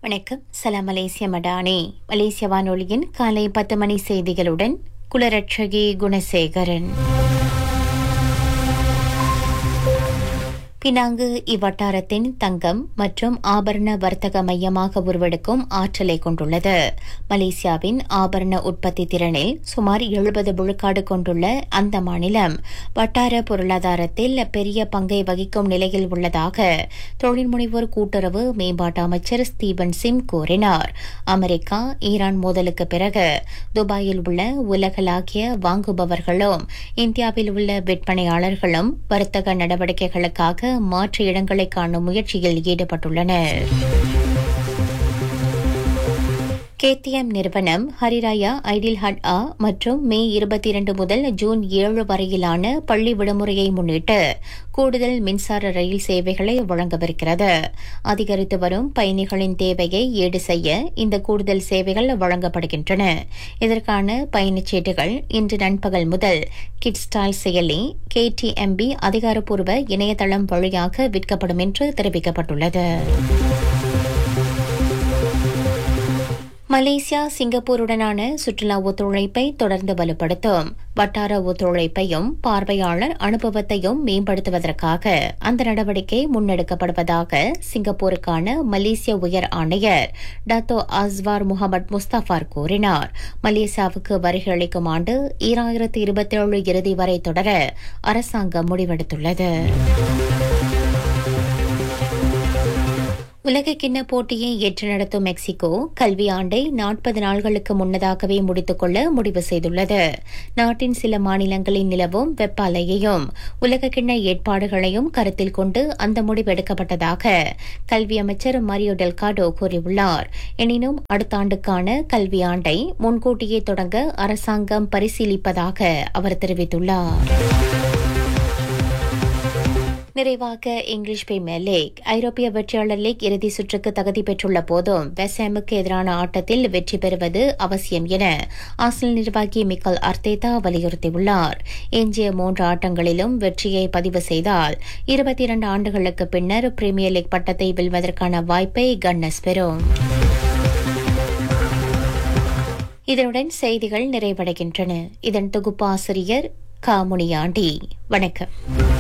வணக்கம் சலாம் மலேசிய மடானி மலேசிய வானொலியின் காலை பத்து மணி செய்திகளுடன் குலரட்சகி குணசேகரன் பினாங்கு இவ்வட்டாரத்தின் தங்கம் மற்றும் ஆபரண வர்த்தக மையமாக உருவெடுக்கும் ஆற்றலை கொண்டுள்ளது மலேசியாவின் ஆபரண உற்பத்தி திறனில் சுமார் எழுபது விழுக்காடு கொண்டுள்ள அந்த மாநிலம் வட்டார பொருளாதாரத்தில் பெரிய பங்கை வகிக்கும் நிலையில் உள்ளதாக தொழில்முனைவோர் கூட்டுறவு மேம்பாட்டு அமைச்சர் ஸ்டீவன் சிம் கூறினார் அமெரிக்கா ஈரான் மோதலுக்கு பிறகு துபாயில் உள்ள உலகளாகிய வாங்குபவர்களும் இந்தியாவில் உள்ள விற்பனையாளர்களும் வர்த்தக நடவடிக்கைகளுக்காக மாற்று இடங்களை காணும் முயற்சியில் ஈடுபட்டுள்ளனர் கேடிஎம் நிறுவனம் ஹரிராயா ஐடில் ஹட் ஆ மற்றும் மே இருபத்தி இரண்டு முதல் ஜூன் ஏழு வரையிலான பள்ளி விடுமுறையை முன்னிட்டு கூடுதல் மின்சார ரயில் சேவைகளை வழங்கவிருக்கிறது அதிகரித்து வரும் பயணிகளின் தேவையை ஈடு செய்ய இந்த கூடுதல் சேவைகள் வழங்கப்படுகின்றன இதற்கான பயணச்சீட்டுகள் இன்று நண்பகல் முதல் கிட் ஸ்டால் செயலி கேடிஎம்பி அதிகாரப்பூர்வ இணையதளம் வழியாக விற்கப்படும் என்று தெரிவிக்கப்பட்டுள்ளது மலேசியா சிங்கப்பூருடனான சுற்றுலா ஒத்துழைப்பை தொடர்ந்து வலுப்படுத்தும் வட்டார ஒத்துழைப்பையும் பார்வையாளர் அனுபவத்தையும் மேம்படுத்துவதற்காக அந்த நடவடிக்கை முன்னெடுக்கப்படுவதாக சிங்கப்பூருக்கான மலேசிய உயர் ஆணையர் டத்தோ அஸ்வார் முகமது முஸ்தபார் கூறினார் மலேசியாவுக்கு வருகை அளிக்கும் ஆண்டு ஈராயிரத்து இருபத்தேழு இறுதி வரை தொடர அரசாங்கம் முடிவெடுத்துள்ளது உலகக்கிண்ண போட்டியை ஏற்று நடத்தும் மெக்சிகோ கல்வி ஆண்டை நாற்பது நாள்களுக்கு முன்னதாகவே முடித்துக்கொள்ள முடிவு செய்துள்ளது நாட்டின் சில மாநிலங்களில் நிலவும் வெப்ப அலையையும் உலகக்கிண்ண ஏற்பாடுகளையும் கருத்தில் கொண்டு அந்த முடிவு எடுக்கப்பட்டதாக கல்வி அமைச்சர் மரியோ டெல்காடோ கூறியுள்ளார் எனினும் அடுத்த ஆண்டுக்கான கல்வி ஆண்டை முன்கூட்டியே தொடங்க அரசாங்கம் பரிசீலிப்பதாக அவர் தெரிவித்துள்ளார் நிறைவாக இங்கிலீஷ் பிரீமியர் லீக் ஐரோப்பிய வெற்றியாளர் லீக் இறுதி சுற்றுக்கு தகுதி பெற்றுள்ள போதும் வெஸ்ஹாமுக்கு எதிரான ஆட்டத்தில் வெற்றி பெறுவது அவசியம் என ஆசல் நிர்வாகி மிக்கல் அர்த்தேதா வலியுறுத்தியுள்ளார் எஞ்சிய மூன்று ஆட்டங்களிலும் வெற்றியை பதிவு செய்தால் இருபத்தி இரண்டு ஆண்டுகளுக்கு பின்னர் பிரீமியர் லீக் பட்டத்தை வெல்வதற்கான வாய்ப்பை கன்னஸ் பெறும் இதனுடன் செய்திகள் நிறைவடைகின்றன இதன் தொகுப்பாசிரியர் காமுனியாண்டி வணக்கம்